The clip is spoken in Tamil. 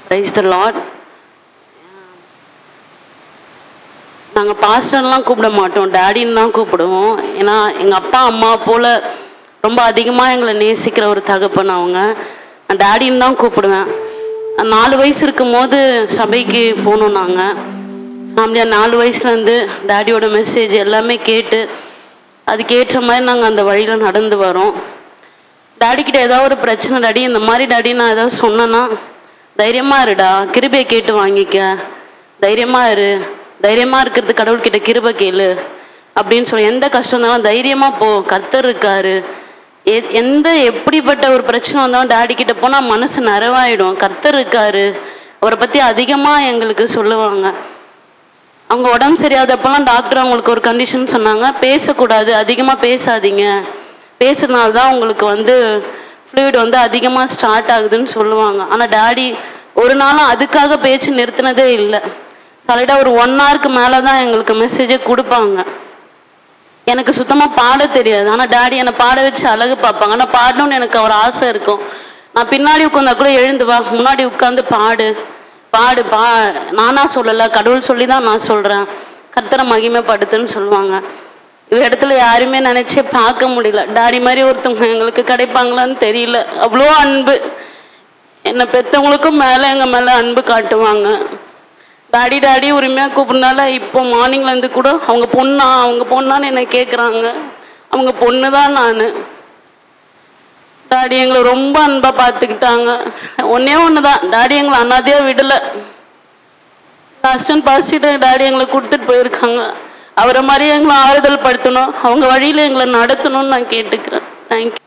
பிரைஸ் த லார்ட் நாங்கள் பாஸ்டர்லாம் கூப்பிட மாட்டோம் டேடின்னு தான் கூப்பிடுவோம் ஏன்னா எங்கள் அப்பா அம்மா போல் ரொம்ப அதிகமாக எங்களை நேசிக்கிற ஒரு தகப்பன் அவங்க நான் டேடின்னு தான் கூப்பிடுவேன் நான் நாலு வயசு இருக்கும்போது சபைக்கு போனோம் நாங்கள் ஃபேமிலியாக நாலு வயசுலேருந்து டேடியோட மெசேஜ் எல்லாமே கேட்டு அதுக்கேற்ற மாதிரி நாங்கள் அந்த வழியில் நடந்து வரோம் டாடி கிட்ட ஏதாவது ஒரு பிரச்சனை டாடி இந்த மாதிரி டாடி நான் ஏதாவது சொன்னேன்னா தைரியமா இருடா கிருபையை கேட்டு வாங்கிக்க தைரியமா இரு தைரியமா இருக்கிறது கடவுள்கிட்ட கிருபை கேளு அப்படின்னு சொல்லி எந்த கஷ்டம் இருந்தாலும் தைரியமா போ கர்த்தர் இருக்காரு எ- எந்த எப்படிப்பட்ட ஒரு பிரச்சனை வந்தாலும் டாடி கிட்ட போனா மனசு நிறைவாயிடும் கர்த்தர் இருக்காரு அவரை பத்தி அதிகமா எங்களுக்கு சொல்லுவாங்க அவங்க உடம்பு சரியாதப்பெல்லாம் டாக்டர் அவங்களுக்கு ஒரு கண்டிஷன் சொன்னாங்க பேசக்கூடாது அதிகமாக பேசாதீங்க பேசுறதுனால தான் உங்களுக்கு வந்து ஃப்ளூயிட் வந்து அதிகமாக ஸ்டார்ட் ஆகுதுன்னு சொல்லுவாங்க ஆனால் டாடி ஒரு நாளும் அதுக்காக பேச்சு நிறுத்தினதே இல்லை சாலிடாக ஒரு ஒன் ஹவருக்கு மேலே தான் எங்களுக்கு மெசேஜே கொடுப்பாங்க எனக்கு சுத்தமாக பாட தெரியாது ஆனால் டாடி என்னை பாட வச்சு அழகு பார்ப்பாங்க ஆனால் பாடணும்னு எனக்கு ஒரு ஆசை இருக்கும் நான் பின்னாடி உட்காந்தா கூட எழுந்து வா முன்னாடி உட்காந்து பாடு பாடு பா நானா சொல்லலை கடவுள் சொல்லி தான் நான் சொல்கிறேன் கர்த்தரை மகிமைப்படுத்துன்னு சொல்லுவாங்க இவ இடத்துல யாருமே நினச்சே பார்க்க முடியல டாடி மாதிரி ஒருத்தவங்க எங்களுக்கு கிடைப்பாங்களான்னு தெரியல அவ்வளோ அன்பு என்னை பெற்றவங்களுக்கும் மேலே எங்கள் மேலே அன்பு காட்டுவாங்க டாடி டாடி உரிமையாக கூப்பிடுனால இப்போ மார்னிங்லேருந்து கூட அவங்க பொண்ணா அவங்க பொண்ணான்னு என்னை கேட்குறாங்க அவங்க பொண்ணு தான் நான் டாடி எங்களை ரொம்ப அன்பாக பார்த்துக்கிட்டாங்க ஒன்றே ஒன்று தான் டாடி எங்களை அனாதையாக விடலை அசிஸ்டன்ட் பாசிட்டிவ் டாடி எங்களை கொடுத்துட்டு போயிருக்காங்க அவரை மாதிரி எங்களை ஆறுதல் படுத்தணும் அவங்க வழியில் எங்களை நடத்தணும்னு நான் கேட்டுக்கிறேன் தேங்க்யூ